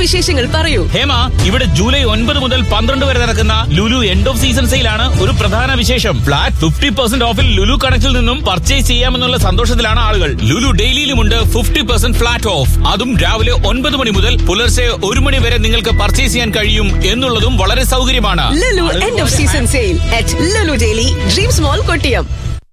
വിശേഷങ്ങൾ പറയൂ ഹേമ ഇവിടെ ജൂലൈ ഒൻപത് മുതൽ പന്ത്രണ്ട് വരെ നടക്കുന്ന ലുലു എൻഡ് ഓഫ് സീസൺ സെയിലാണ് ഒരു പ്രധാന വിശേഷം ഫ്ലാറ്റ് ഫിഫ്റ്റി പെർസെന്റ് ഓഫിൽ ലുലു കണക്റ്റിൽ നിന്നും പർച്ചേസ് ചെയ്യാമെന്നുള്ള സന്തോഷത്തിലാണ് ആളുകൾ ലുലു ഡെയിലിയിലുമുണ്ട് ഫിഫ്റ്റി പെർസെന്റ് ഫ്ലാറ്റ് ഓഫ് അതും രാവിലെ ഒൻപത് മണി മുതൽ പുലർച്ചെ ഒരു മണി വരെ നിങ്ങൾക്ക് പർച്ചേസ് ചെയ്യാൻ കഴിയും എന്നുള്ളതും വളരെ സൗകര്യമാണ് Lulu end of season sale at Lulu daily dreams mall Kottiyam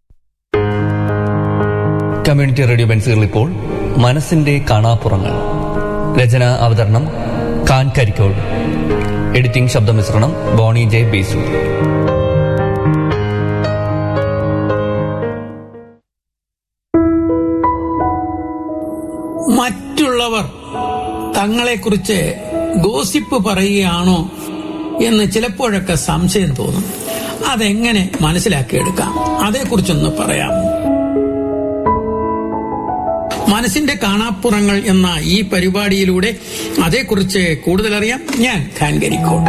community radio ബെൻസുകൾ ഇപ്പോൾ മനസ്സിന്റെ കാണാപ്പുറങ്ങൾ രചന അവതരണം ഖാൻ കരിക്കോട് എഡിറ്റിംഗ് ശബ്ദമിശ്രണം ബോണി ജെ ബേസു മറ്റുള്ളവർ തങ്ങളെക്കുറിച്ച് ഗോസിപ്പ് പറയുകയാണോ എന്ന് ചിലപ്പോഴൊക്കെ സംശയം തോന്നും അതെങ്ങനെ മനസ്സിലാക്കിയെടുക്കാം അതേക്കുറിച്ചൊന്ന് പറയാമോ മനസ്സിന്റെ കാണാപ്പുറങ്ങൾ എന്ന ഈ പരിപാടിയിലൂടെ അതേക്കുറിച്ച് കൂടുതൽ അറിയാം ഞാൻ ഖാൻ കരിക്കോട്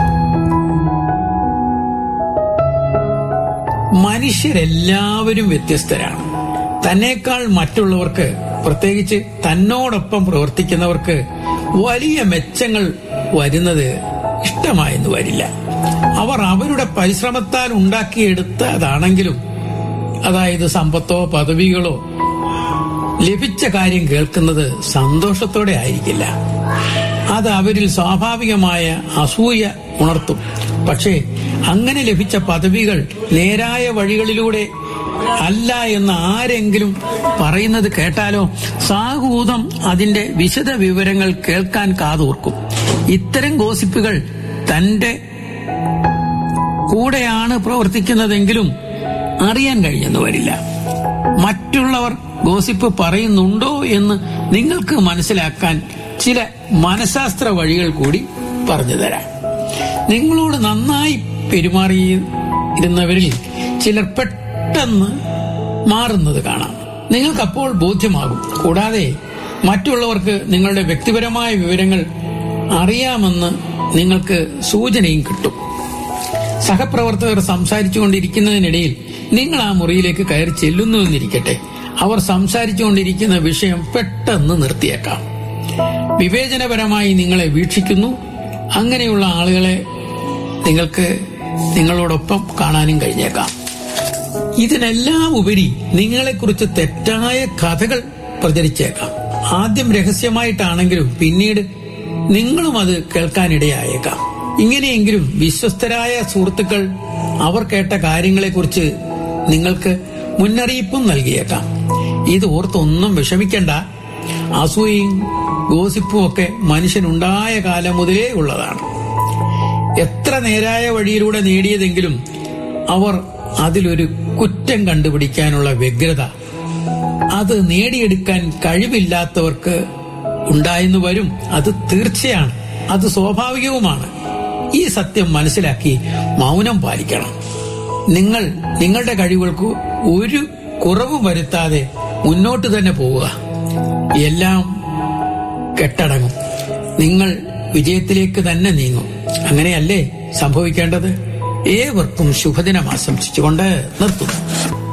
മനുഷ്യരെല്ലാവരും വ്യത്യസ്തരാണ് തന്നേക്കാൾ മറ്റുള്ളവർക്ക് പ്രത്യേകിച്ച് തന്നോടൊപ്പം പ്രവർത്തിക്കുന്നവർക്ക് വലിയ മെച്ചങ്ങൾ വരുന്നത് ഇഷ്ടമായെന്ന് വരില്ല അവർ അവരുടെ പരിശ്രമത്താൽ ഉണ്ടാക്കിയെടുത്തതാണെങ്കിലും അതായത് സമ്പത്തോ പദവികളോ ലഭിച്ച കാര്യം കേൾക്കുന്നത് സന്തോഷത്തോടെ ആയിരിക്കില്ല അത് അവരിൽ സ്വാഭാവികമായ അസൂയ ഉണർത്തും പക്ഷേ അങ്ങനെ ലഭിച്ച പദവികൾ നേരായ വഴികളിലൂടെ അല്ല എന്ന് ആരെങ്കിലും പറയുന്നത് കേട്ടാലോ സാഹൂതം അതിന്റെ വിശദ വിവരങ്ങൾ കേൾക്കാൻ കാതോർക്കും ഇത്തരം ഗോസിപ്പുകൾ തന്റെ കൂടെയാണ് പ്രവർത്തിക്കുന്നതെങ്കിലും അറിയാൻ കഴിഞ്ഞെന്ന് വരില്ല മറ്റുള്ളവർ ഗോസിപ്പ് പറയുന്നുണ്ടോ എന്ന് നിങ്ങൾക്ക് മനസ്സിലാക്കാൻ ചില മനഃശാസ്ത്ര വഴികൾ കൂടി പറഞ്ഞു തരാം നിങ്ങളോട് നന്നായി പെരുമാറിയിരുന്നവരിൽ ചിലർ പെട്ടെന്ന് മാറുന്നത് കാണാം നിങ്ങൾക്കപ്പോൾ ബോധ്യമാകും കൂടാതെ മറ്റുള്ളവർക്ക് നിങ്ങളുടെ വ്യക്തിപരമായ വിവരങ്ങൾ അറിയാമെന്ന് നിങ്ങൾക്ക് സൂചനയും കിട്ടും സഹപ്രവർത്തകർ സംസാരിച്ചുകൊണ്ടിരിക്കുന്നതിനിടയിൽ നിങ്ങൾ ആ മുറിയിലേക്ക് കയറി ചെല്ലുന്നു എന്നിരിക്കട്ടെ അവർ സംസാരിച്ചുകൊണ്ടിരിക്കുന്ന വിഷയം പെട്ടെന്ന് നിർത്തിയേക്കാം വിവേചനപരമായി നിങ്ങളെ വീക്ഷിക്കുന്നു അങ്ങനെയുള്ള ആളുകളെ നിങ്ങൾക്ക് നിങ്ങളോടൊപ്പം കാണാനും കഴിഞ്ഞേക്കാം ഇതിനെല്ലാം ഉപരി നിങ്ങളെക്കുറിച്ച് തെറ്റായ കഥകൾ പ്രചരിച്ചേക്കാം ആദ്യം രഹസ്യമായിട്ടാണെങ്കിലും പിന്നീട് നിങ്ങളും അത് കേൾക്കാനിടയായേക്കാം ഇങ്ങനെയെങ്കിലും വിശ്വസ്തരായ സുഹൃത്തുക്കൾ അവർ കേട്ട കാര്യങ്ങളെക്കുറിച്ച് നിങ്ങൾക്ക് മുന്നറിയിപ്പും നൽകിയേക്കാം ഇത് ഓർത്തൊന്നും വിഷമിക്കണ്ട അസൂയയും ഗോസിപ്പും ഒക്കെ മനുഷ്യനുണ്ടായ കാലം മുതലേ ഉള്ളതാണ് എത്ര നേരായ വഴിയിലൂടെ നേടിയതെങ്കിലും അവർ അതിലൊരു കുറ്റം കണ്ടുപിടിക്കാനുള്ള വ്യഗ്രത അത് നേടിയെടുക്കാൻ കഴിവില്ലാത്തവർക്ക് ഉണ്ടായെന്ന് വരും അത് തീർച്ചയാണ് അത് സ്വാഭാവികവുമാണ് ഈ സത്യം മനസ്സിലാക്കി മൗനം പാലിക്കണം നിങ്ങൾ നിങ്ങളുടെ കഴിവുകൾക്ക് ഒരു കുറവും വരുത്താതെ മുന്നോട്ട് തന്നെ പോവുക എല്ലാം കെട്ടടങ്ങും നിങ്ങൾ വിജയത്തിലേക്ക് തന്നെ നീങ്ങും അങ്ങനെയല്ലേ സംഭവിക്കേണ്ടത് ഏവർക്കും ശുഭദിനം ആശംസിച്ചുകൊണ്ട് നിർത്തുന്നു